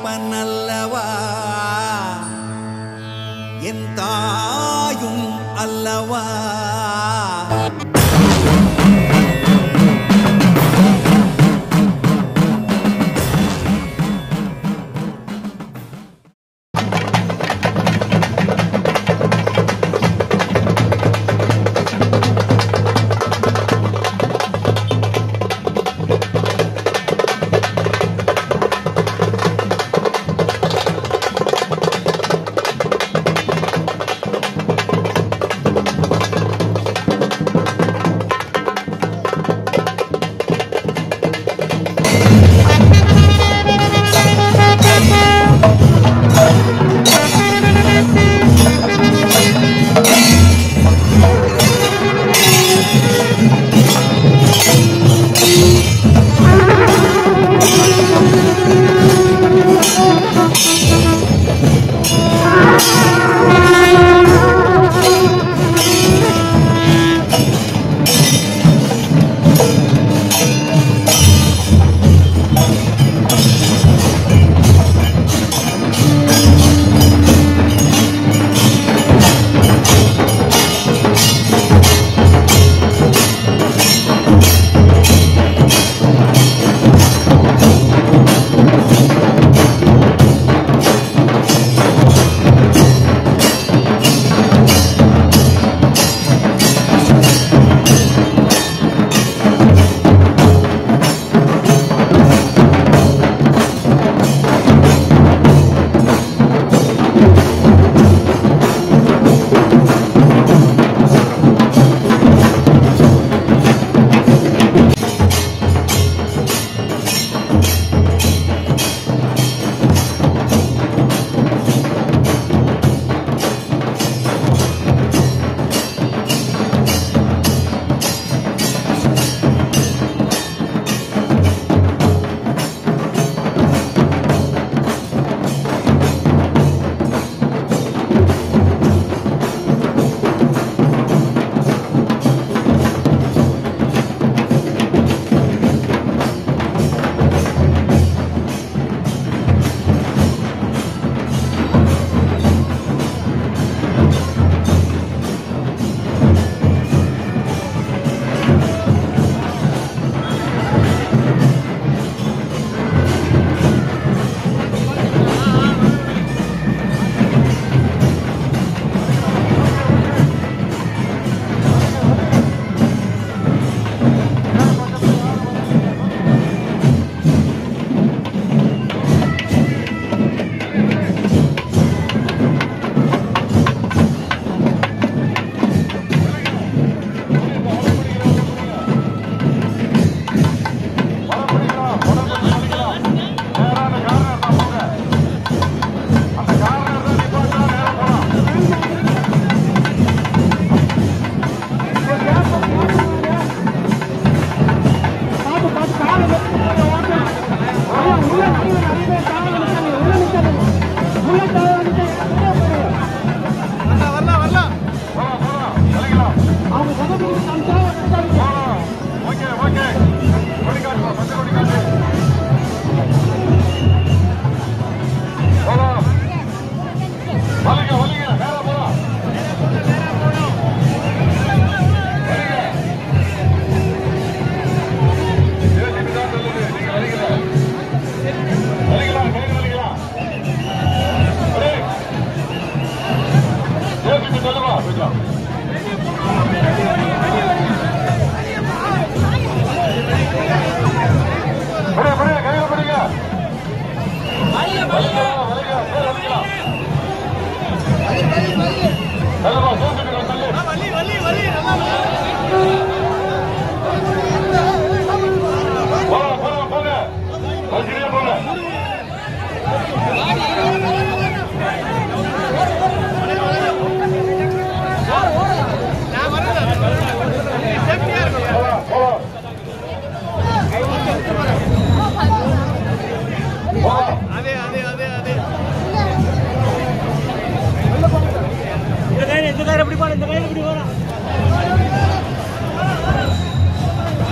தகப்பனல்லவா என் தாயும் அல்லவா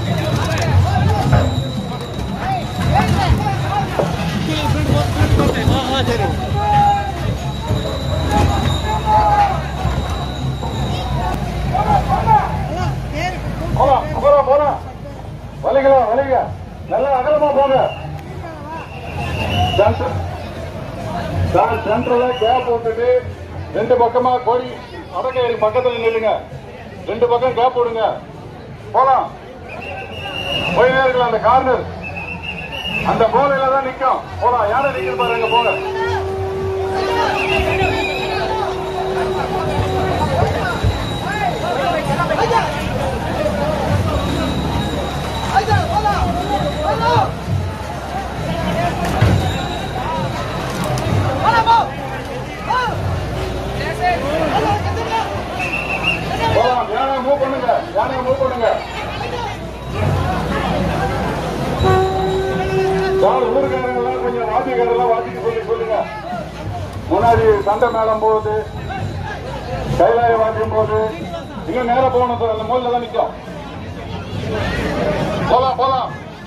போட்டு சரி போலாம் போலாம் போலாம் வலிக்கலாம் வலிங்க நல்லா அகலமா போங்க சென்டர் சார் சென்டர்ல கேப் போட்டுட்டு ரெண்டு பக்கமா கோழி அடக்கயிறு பக்கத்துல நில்லுங்க ரெண்டு பக்கம் கேப் விடுங்க போலாம் போயினே இருக்கலாம் அந்த கார்னர் அந்த போலையில தான் நிக்கும் போலாம் யாரை நிக்கிற பாருங்க போங்க போலாம் யானை மூவ் பண்ணுங்க யானை மூவ் பண்ணுங்க சார் ஊருக்காரங்கெல்லாம் கொஞ்சம் வாத்தியக்காரெல்லாம் வாத்திக்க சொல்லி சொல்லுங்க முன்னாடி சண்டை மேளம் போகுது கைலாய வாத்தியம் போகுது இன்னும் நேரம் போகணும் சார் அந்த மூலையில தான் நிற்கும் போலாம் போலாம்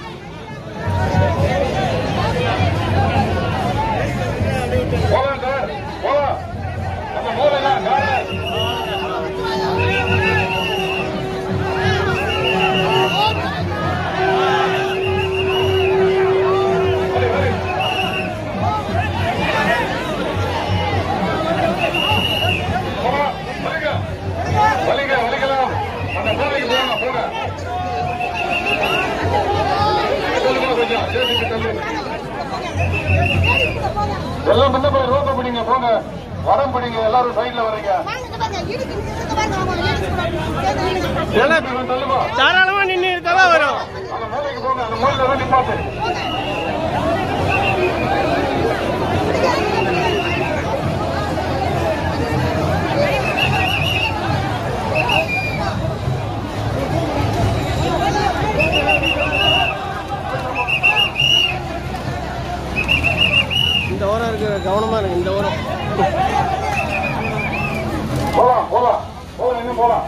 போலாம் சார் போலாம் அந்த மூலை தான் காரணம் வலி, வலி. போலாம், வலிங்க. வலிங்க, வலிக்கலாம். அந்த மூலைக்கு போங்க, போங்க. சொல்லுங்க கொஞ்சம், சேர்த்துட்டு தள்ளு. எல்லாம் முன்ன போய் ரோப்பை பிடிங்க போங்க வடம் பிடிங்க எல்லாரும் சைட்ல வரீங்க இவன் தள்ளுமா தாராளமா நின்று இருக்கதான் வரும் அந்த மூலைக்கு போங்க அந்த மூலையில தான் நிப்பாட்டு இந்த ஓரம் இருக்கு கவனமா இருக்கு இந்த ஓரம் போலாம் போலாம் போலாம் இன்னும் போலாம்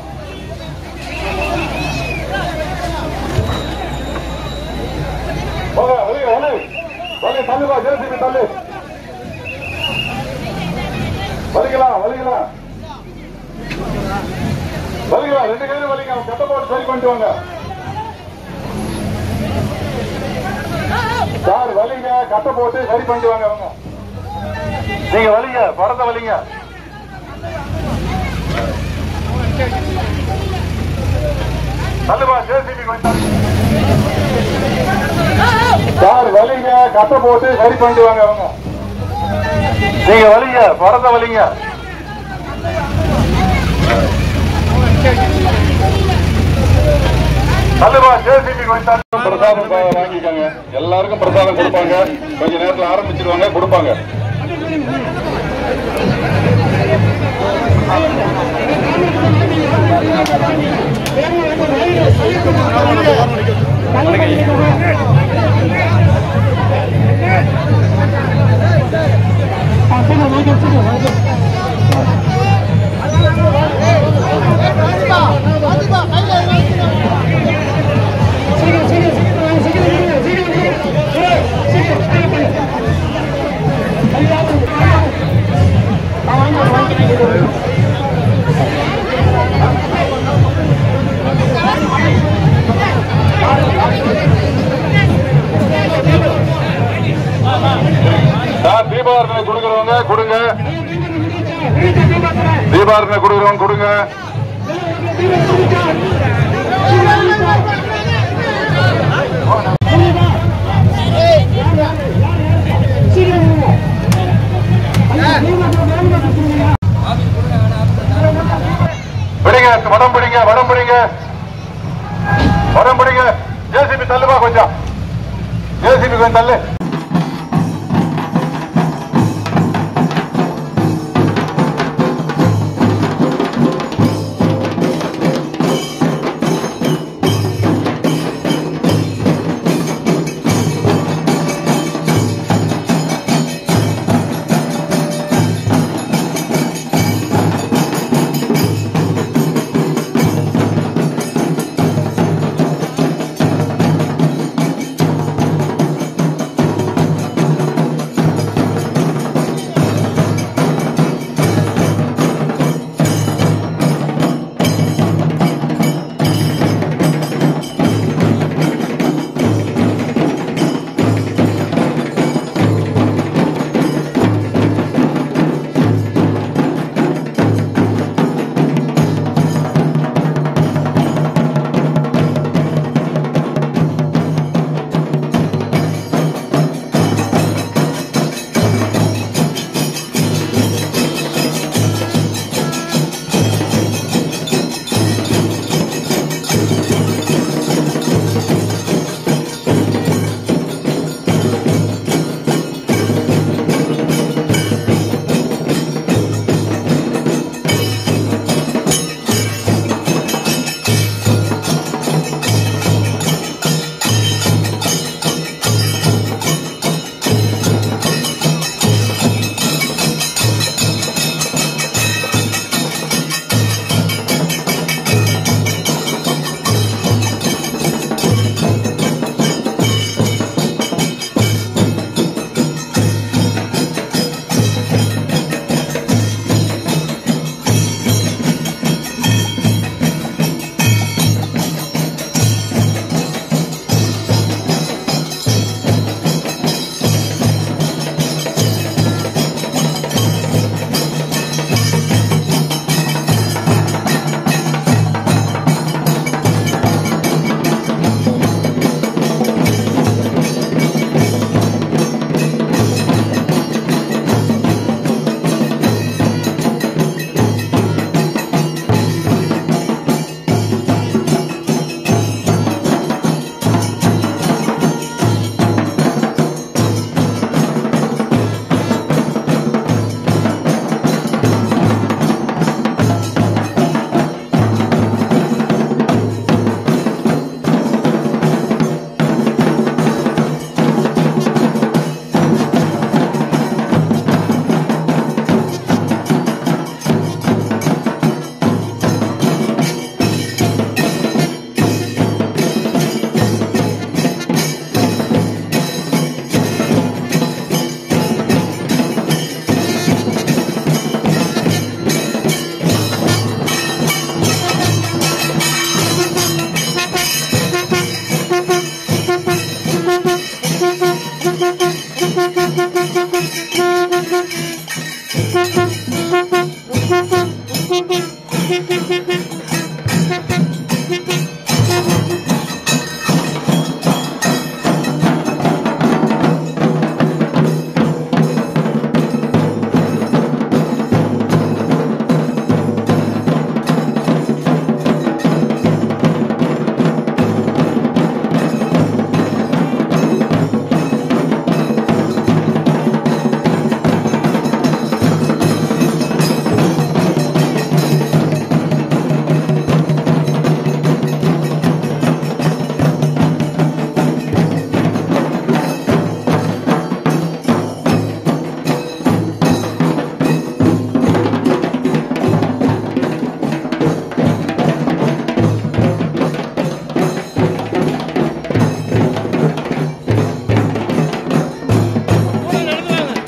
போங்க வெளியே வலி வலி தள்ளுவா ஜேசிபி தள்ளு வலிக்கலாம் வலிக்கலாம் வலிக்கலாம் ரெண்டு கையிலும் வலிக்கலாம் கட்ட போட்டு சரி பண்ணிட்டு வாங்க சார் வலிங்க கட்ட போட்டு சரி பண்ணிட்டு வாங்க அவங்க நீங்க வலிங்க படத்தை வலிங்க தள்ளுவா ஜேசிபி கொஞ்சம் சார் வலிங்க கட்ட போட்டு சரி பண்ணிட்டு வாங்க அவங்க நீங்க வலிங்க படத்தை வலிங்க தள்ளுவா ஜேசிபி கொஞ்சம் பிரசாதம் பா- வாங்கிக்கோங்க எல்லாருக்கும் பிரசாதம் கொடுப்பாங்க கொஞ்ச நேரத்துல ஆரம்பிச்சிருவாங்க கொடுப்பாங்க சார் தீபாரதனை கொடுக்கறவங்க கொடுங்க தீபாரதனை கொடுக்கறவங்க கொடுங்க பிடிங்க வடம் பிடிங்க வடம் பிடிங்க வடம் பிடிங்க ஜேசிபி தள்ளுவா கொஞ்சம் ஜேசிபி கொஞ்சம் தள்ளு கூட நடந்து வாங்க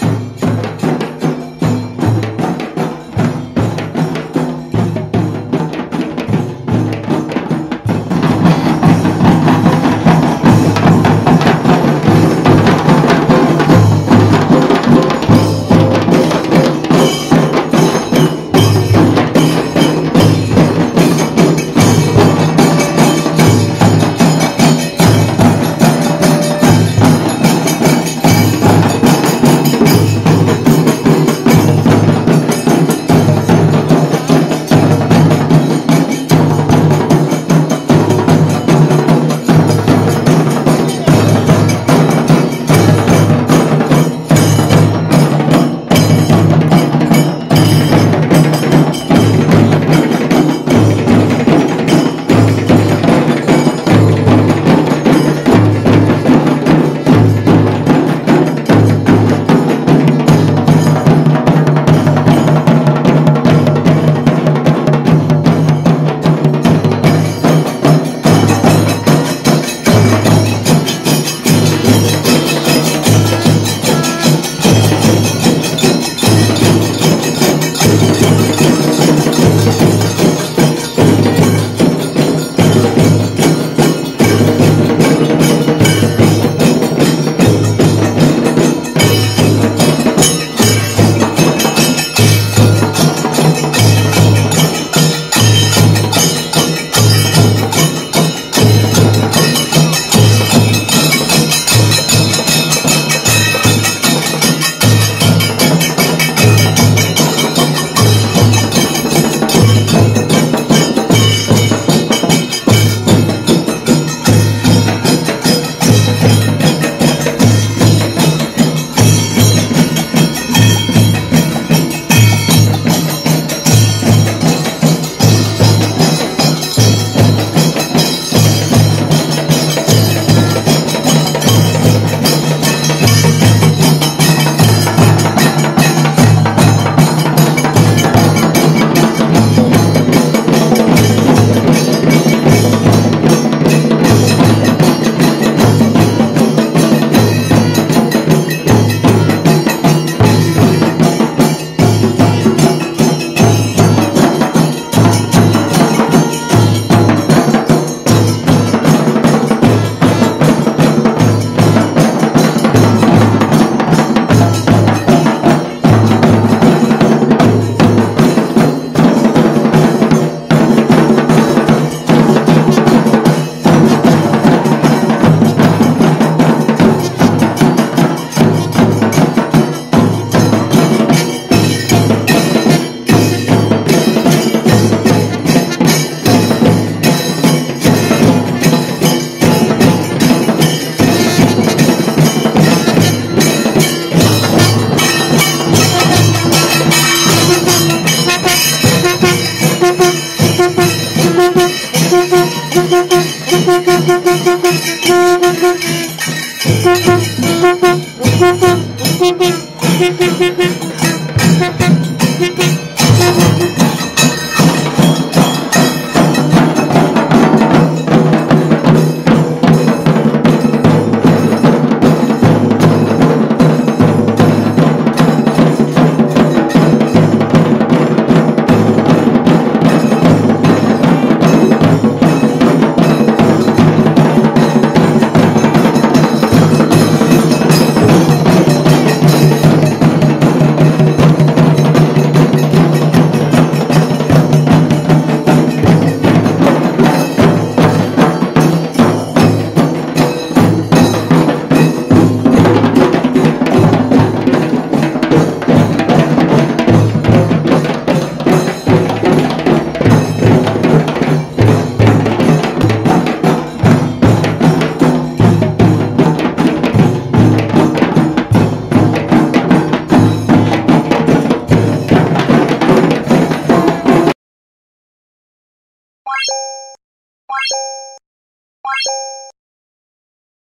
Thank you.